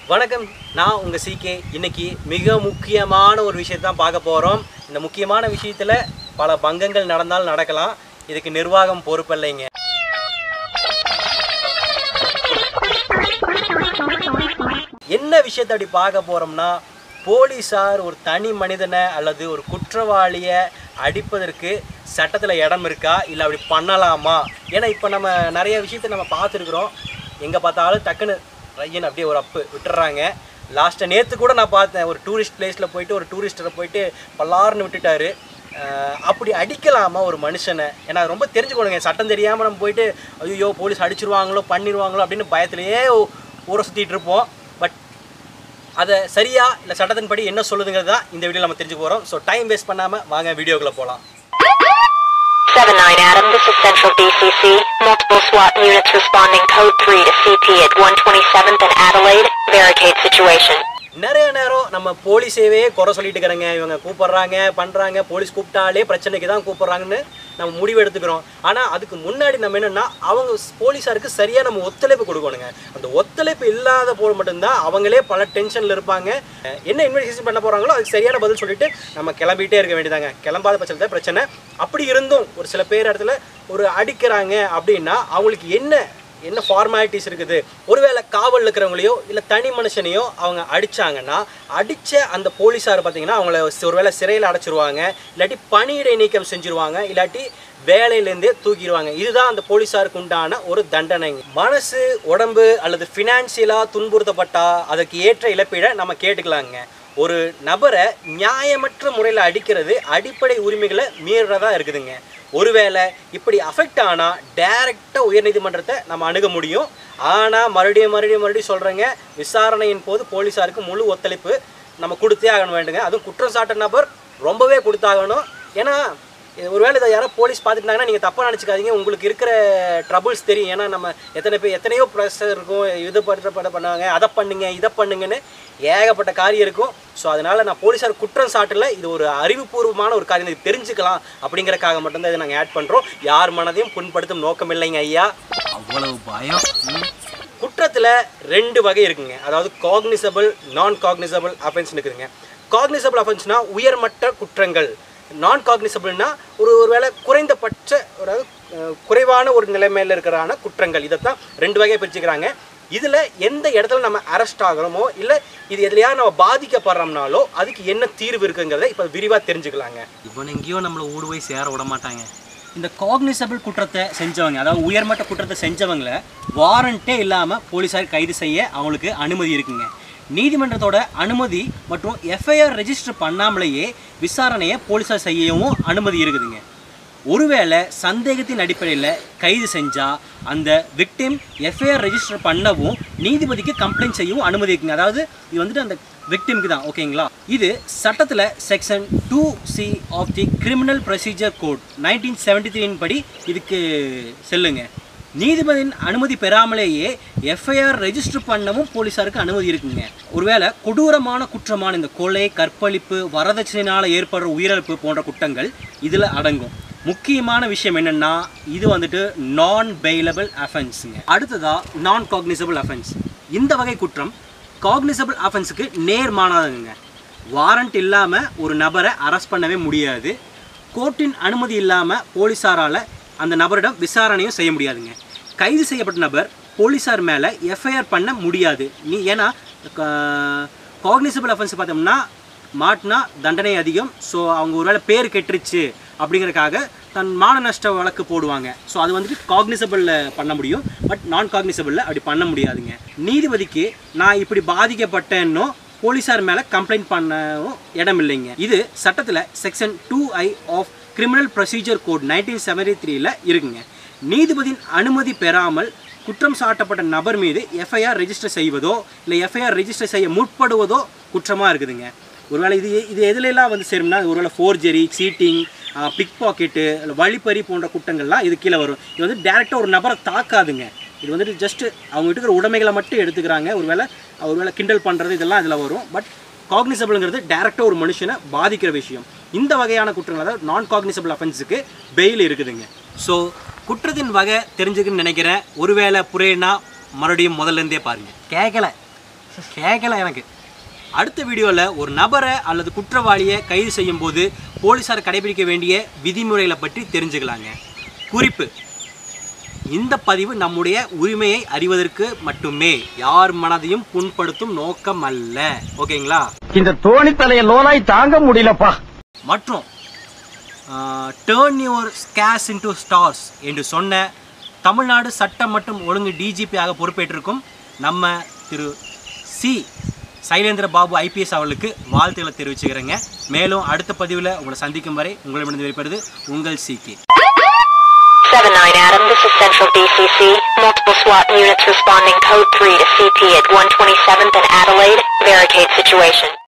வணக்கம் நான் உங்கள் சிகே இன்னைக்கு மிக முக்கியமான ஒரு விஷயத்தை தான் பார்க்க போகிறோம் இந்த முக்கியமான விஷயத்தில் பல பங்கங்கள் நடந்தாலும் நடக்கலாம் இதுக்கு நிர்வாகம் பொறுப்பில்லைங்க என்ன விஷயத்தை அப்படி பார்க்க போகிறோம்னா போலீஸார் ஒரு தனி மனிதனை அல்லது ஒரு குற்றவாளியை அடிப்பதற்கு சட்டத்தில் இடம் இருக்கா இல்லை அப்படி பண்ணலாமா ஏன்னா இப்போ நம்ம நிறைய விஷயத்தை நம்ம பார்த்துருக்குறோம் எங்கே பார்த்தாலும் டக்குன்னு ரையன் அப்படியே ஒரு அப்பு விட்டுறாங்க லாஸ்ட்டை நேற்று கூட நான் பார்த்தேன் ஒரு டூரிஸ்ட் பிளேஸில் போயிட்டு ஒரு டூரிஸ்டரை போயிட்டு பல்லாருன்னு விட்டுட்டாரு அஹ் அப்படி அடிக்கலாமா ஒரு மனுஷனை ஏன்னா ரொம்ப தெரிஞ்சுக்கணுங்க சட்டம் தெரியாமல் நம்ம போயிட்டு ஐயோ போலீஸ் அடிச்சிருவாங்களோ பண்ணிடுவாங்களோ அப்படின்னு பயத்திலேயே ஊ- ஊரை சுற்றிட்டு இருப்போம் பட் அதை சரியா இல்லை சட்டத்தின்படி என்ன சொல்லுதுங்கிறது தான் இந்த வீடியோவில் நம்ம தெரிஞ்சுக்க போகிறோம் ஸோ டைம் வேஸ்ட் பண்ணாமல் வாங்க வீடியோக்குள்ளே போகலாம் 7-9 Adam, this is Central DCC. Multiple SWAT units responding code 3 to CP at 127th and Adelaide. Barricade situation. நிறைய நேரம் நம்ம போலீஸேவே குறை சொல்லிட்டு இருக்கிறாங்க இவங்க கூப்பிடுறாங்க பண்ணுறாங்க போலீஸ் கூப்பிட்டாலே பிரச்சனைக்கு தான் கூப்பிடுறாங்கன்னு நம்ம முடிவு எடுத்துக்கிறோம் ஆனால் அதுக்கு முன்னாடி நம்ம என்னென்னா அவங்க போலீஸாருக்கு சரியாக நம்ம ஒத்துழைப்பு கொடுக்கணுங்க அந்த ஒத்துழைப்பு இல்லாத போது மட்டும்தான் அவங்களே பல டென்ஷனில் இருப்பாங்க அஹ் என்ன இன்வெஸ்டிகேஷன் பண்ண போகிறாங்களோ அதுக்கு சரியான பதில் சொல்லிட்டு நம்ம கிளம்பிட்டே இருக்க வேண்டியதாங்க கிளம்பாத பட்சத்தில் தான் பிரச்சனை அப்படி இருந்தும் ஒரு சில பேர் இடத்துல ஒரு அடிக்கிறாங்க அப்படின்னா அவங்களுக்கு என்ன என்ன ஃபார்மாலிட்டிஸ் இருக்குது ஒருவேளை காவல் இருக்கிறவங்களையோ இல்லை தனி மனுஷனையோ அவங்க அடிச்சாங்கன்னா அடித்த அந்த போலீஸார் பார்த்தீங்கன்னா அவங்கள ஒருவேளை சிறையில் அடைச்சிருவாங்க இல்லாட்டி பணியிடை நீக்கம் செஞ்சுருவாங்க இல்லாட்டி வேலையிலேருந்தே தூக்கிடுவாங்க இதுதான் அந்த போலீஸாருக்கு உண்டான ஒரு தண்டனைங்க மனசு உடம்பு அல்லது ஃபினான்சியலாக துன்புறுத்தப்பட்டா அதுக்கு ஏற்ற இழப்பீடை நம்ம கேட்டுக்கலாங்க ஒரு நபரை நியாயமற்ற முறையில் அடிக்கிறது அடிப்படை உரிமைகளை மீறதா இருக்குதுங்க ஒருவேளை இப்படி அஃபெக்ட் ஆனால் டைரெக்டாக உயர்நீதிமன்றத்தை நம்ம அணுக முடியும் ஆனால் மறுபடியும் மறுபடியும் மறுபடியும் சொல்கிறேங்க விசாரணையின் போது போலீஸாருக்கு முழு ஒத்துழைப்பு நம்ம கொடுத்தே ஆகணும் வேண்டுங்க அதுவும் குற்றம் சாட்ட நபர் ரொம்பவே கொடுத்தாகணும் ஏன்னா இது ஒருவேளை இதை யாரோ போலீஸ் பார்த்துட்டாங்கன்னா நீங்கள் தப்பாக நினச்சிக்காதீங்க உங்களுக்கு இருக்கிற ட்ரபுள்ஸ் தெரியும் ஏன்னா நம்ம எத்தனை பேர் எத்தனையோ ப்ரெஷர் இருக்கும் இது பண்ணுற பண்ண பண்ணுவாங்க அதை பண்ணுங்க இதை பண்ணுங்கன்னு ஏகப்பட்ட காரியம் இருக்கும் ஸோ அதனால் நான் போலீஸார் குற்றம் சாட்டல இது ஒரு அறிவுபூர்வமான ஒரு காரியம் இது தெரிஞ்சுக்கலாம் அப்படிங்கறக்காக மட்டும்தான் இதை நாங்கள் ஆட் பண்ணுறோம் யார் மனதையும் புண்படுத்தும் நோக்கம் இல்லைங்க ஐயா அவ்வளவு பயம் ம். குற்றத்தில் ரெண்டு வகை இருக்குங்க அதாவது காக்னிசபிள் நான் காக்னிசபிள் அஃபென்ஸ் இருக்குதுங்க காக்னிசபிள் அஃபென்ஸ்னா உயர்மட்ட குற்றங்கள் நான் காக்னிசபிள்னா ஒரு ஒருவேளை குறைந்தபட்ச அதாவது அஹ், குறைவான ஒரு நிலைமையில் இருக்கிறான குற்றங்கள் இதைத்தான் ரெண்டு வகையை பிரிச்சுக்கிறாங்க இதில் எந்த இடத்துல நம்ம அரெஸ்ட் ஆகிறோமோ இல்லை இது எதுலையாவது நம்ம பாதிக்கப்படுறோம்னாலோ அதுக்கு என்ன தீர்வு இருக்குங்கிறத இப்போ விரிவாக தெரிஞ்சுக்கலாங்க இவன் எங்கேயோ நம்மளை ஊடு போய் சேர விட மாட்டாங்க இந்த காக்னிசபிள் குற்றத்தை செஞ்சவங்க அதாவது உயர்மட்ட குற்றத்தை செஞ்சவங்களை வாரண்ட்டே இல்லாமல் போலீஸார் கைது செய்ய அவங்களுக்கு அனுமதி இருக்குங்க நீதிமன்றத்தோட அனுமதி மற்றும் எஃப்ஐஆர் ரெஜிஸ்டர் பண்ணாமலேயே விசாரணையை போலீஸார் செய்யவும் அனுமதி இருக்குதுங்க ஒருவேளை சந்தேகத்தின் அடிப்படையில் கைது செஞ்சால் அந்த விக்டிம் எஃப்ஐஆர் ரெஜிஸ்டர் பண்ணவும் நீதிபதிக்கு கம்ப்ளைண்ட் செய்யவும் அனுமதி இருக்குங்க அதாவது இது வந்துட்டு அந்த விக்டிம்க்கு தான் ஓகேங்களா இது சட்டத்தில் section two C of the criminal procedure code nineteen seventy three படி இதுக்கு செல்லுங்க நீதிபதியின் அனுமதி பெறாமலேயே எஃப்ஐஆர் ரெஜிஸ்டர் பண்ணவும் போலீஸாருக்கு அனுமதி இருக்குங்க ஒருவேளை கொடூரமான குற்றமான இந்த கொலை கற்பழிப்பு வரதட்சணையினால் ஏற்படுற உயிரிழப்பு போன்ற குற்றங்கள் இதில் அடங்கும் முக்கியமான விஷயம் என்னென்னா இது வந்துட்டு நான் பெயிலபிள் அஃபென்ஸுங்க அடுத்ததா நான் காக்னிசபிள் அஃபென்ஸ் இந்த வகை குற்றம் காக்னிசபிள் அஃபென்ஸுக்கு நேர்மானதுங்க வாரண்ட் இல்லாமல் ஒரு நபரை அரெஸ்ட் பண்ணவே முடியாது கோர்ட்டின் அனுமதி இல்லாமல் போலீஸாரால் அந்த நபரிடம் விசாரணையும் செய்ய முடியாதுங்க கைது செய்யப்பட்ட நபர் போலீஸார் மேலே எஃப்ஐஆர் பண்ண முடியாது நீ ஏன்னா காக்னிசபிள் அஃபென்ஸ் பார்த்தோம்னா மாட்டினா தண்டனை அதிகம் ஸோ அவங்க ஒருவேளை பேர் கெட்டுருச்சு அப்படிங்கறக்காக தன் மான நஷ்ட வழக்கு போடுவாங்க ஸோ அது வந்துட்டு காக்னிசபிளில் பண்ண முடியும் பட் நான் காக்னிசபிளில் அப்படி பண்ண முடியாதுங்க நீதிபதிக்கு நான் இப்படி பாதிக்கப்பட்டேன்னோ போலீஸார் மேலே கம்ப்ளைண்ட் பண்ணவும் இடம் இல்லைங்க இது சட்டத்தில் section two I of criminal procedure code nineteen seventy த்ரீல இருக்குங்க நீதிபதியின் அனுமதி பெறாமல் குற்றம் சாட்டப்பட்ட நபர் மீது எஃப்ஐஆர் ரெஜிஸ்டர் செய்வதோ இல்லை எஃப்ஐஆர் ரெஜிஸ்டர் செய்ய முற்படுவதோ குற்றமாக இருக்குதுங்க ஒருவேளை இது இது எதுலெல்லாம் வந்து சேரும்னா ஒருவேளை ஃபோர்ஜரி சீட்டிங் பிக் பாக்கெட்டு வழிப்பறி போன்ற குற்றங்கள்லாம் இது கீழே வரும் இது வந்து டேரெக்டாக ஒரு நபரை தாக்காதுங்க இது வந்துட்டு ஜஸ்ட் அவங்க கிட்ட இருக்கிற உடைமைகளை மட்டும் எடுத்துக்கிறாங்க ஒருவேளை ஒருவேளை கிண்டல் பண்ணுறது இதெல்லாம் இதில் வரும் பட் காக்னிசபிள்ங்கிறது டேரெக்டாக ஒரு மனுஷனை பாதிக்கிற விஷயம் இந்த வகையான குற்றங்கள் அதாவது நான் காக்னிசபிள் அஃபென்ஸுக்கு பெயில் இருக்குதுங்க ஸோ குற்றத்தின் வகை தெரிஞ்சுக்குன்னு நினைக்கிறேன் ஒருவேளை புரியனா மறுபடியும் முதல்ல இருந்தே பாருங்க கேட்கல கேட்கல எனக்கு அடுத்த வீடியோவில் ஒரு நபரை அல்லது குற்றவாளியை கைது செய்யும் போது போலீஸார் கடைபிடிக்க வேண்டிய விதிமுறைகளை பற்றி தெரிஞ்சுக்கலாங்க குறிப்பு இந்த பதிவு நம்முடைய உரிமையை அறிவதற்கு மட்டுமே யார் மனதையும் புண்படுத்தும் நோக்கம் அல்ல ஓகேங்களா இந்த தோணித்தலைய லோனாய் தாங்க முடியலப்பா மற்றும் turn your scars into stars என்று சொன்ன தமிழ்நாடு சட்டம் மற்றும் ஒழுங்கு டிஜிபியாக பொறுப்பேற்றிருக்கும் நம்ம திரு சி சைலேந்திர பாபு ஐபிஎஸ் அவர்களுக்கு வாழ்த்துக்களை தெரிவிச்சுக்கிறேங்க மேலும் அடுத்த பதிவில் உங்களை சந்திக்கும் வரை உங்களிடமிருந்து வெளிப்படுது உங்கள் சிகே 79 Adam, this is Central DCC. Multiple SWAT units responding code 3 to CP at 127th and Adelaide. Barricade situation.